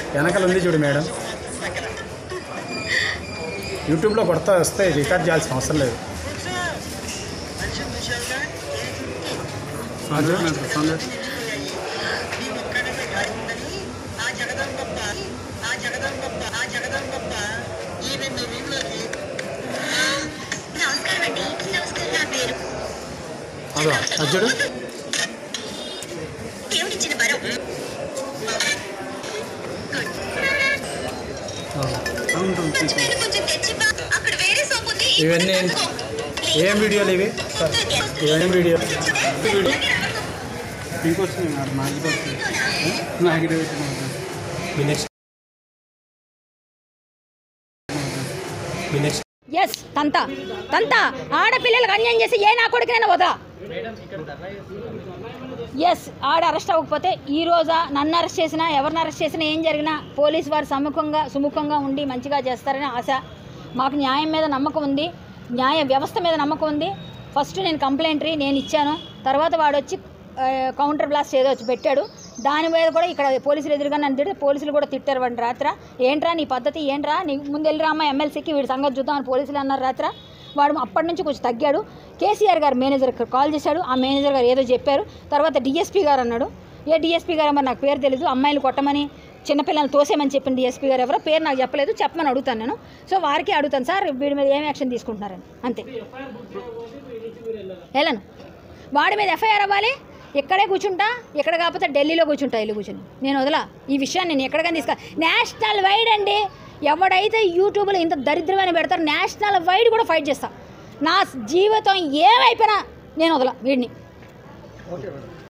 వెనకాల ఉంది చూడు మేడం యూట్యూబ్లో కొడతా వస్తాయి రికార్డ్ చేయాల్సిన అవసరం లేదు అదో అది చూడు ఇవన్నీ ఏం వీడియోలు ఇవి ఏం వీడియో ఇంకొస్తుంది నాకు నాకు వస్తుంది నాకు మీ నెక్స్ట్ మీ నెక్స్ట్ ఎస్ తంత తంత ఆడపిల్లలకు అన్యాయం చేసి ఏ నా కొడుకునైనా వదరా ఎస్ ఆడ అరెస్ట్ అవ్వకపోతే ఈ రోజా నన్ను అరెస్ట్ చేసినా ఎవరిని అరెస్ట్ చేసినా ఏం జరిగినా పోలీస్ వారు సముఖంగా సుముఖంగా ఉండి మంచిగా చేస్తారని ఆశ మాకు న్యాయం మీద నమ్మకం ఉంది న్యాయ వ్యవస్థ మీద నమ్మకం ఉంది ఫస్ట్ నేను కంప్లైంటరీ నేను ఇచ్చాను తర్వాత వాడు వచ్చి ఆ, కౌంటర్ బ్లాస్ట్ ఏదో వచ్చి పెట్టాడు దాని మీద కూడా ఇక్కడ పోలీసులు ఎదురుగా నన్ను తిడితే పోలీసులు కూడా తిట్టారు వాడిని రాత్ర ఏంట్రా నీ పద్ధతి ఏంట్రా నీ ముందు వెళ్ళిరా అమ్మ ఎమ్మెల్సీకి వీడి సంగతి చూద్దామని పోలీసులు అన్నారు రాత్ర వాడు అప్పటి నుంచి కొంచెం తగ్గాడు కేసీఆర్ గారు మేనేజర్కి కాల్ చేశాడు ఆ మేనేజర్ గారు ఏదో చెప్పారు తర్వాత డిఎస్పీ గారు అన్నాడు ఏ డిఎస్పీ గారు మరి నాకు పేరు తెలీదు అమ్మాయిలు కొట్టమని చిన్నపిల్లల్ని తోసేమని చెప్పిన డిఎస్పీ గారు ఎవరో పేరు నాకు చెప్పలేదు చెప్పమని అడుగుతాను నేను సో వారికి అడుగుతాను సార్ వీడి మీద ఏం యాక్షన్ తీసుకుంటున్నారని అంతే వెళ్ళను వాడి మీద ఎఫ్ఐఆర్ అవ్వాలి ఇక్కడే కూర్చుంటా ఇక్కడ కాకపోతే ఢిల్లీలో కూర్చుంటా ఇల్లు కూర్చుని నేను వదలా ఈ విషయాన్ని నేను ఎక్కడికైనా తీసుకు నేషనల్ వైడ్ అండి ఎవడైతే యూట్యూబ్లో ఇంత దరిద్రమైన పెడతారో నేషనల్ వైడ్ కూడా ఫైట్ చేస్తా నా జీవితం ఏమైపోయినా నేను వదలా వీడిని ఓకే మేడం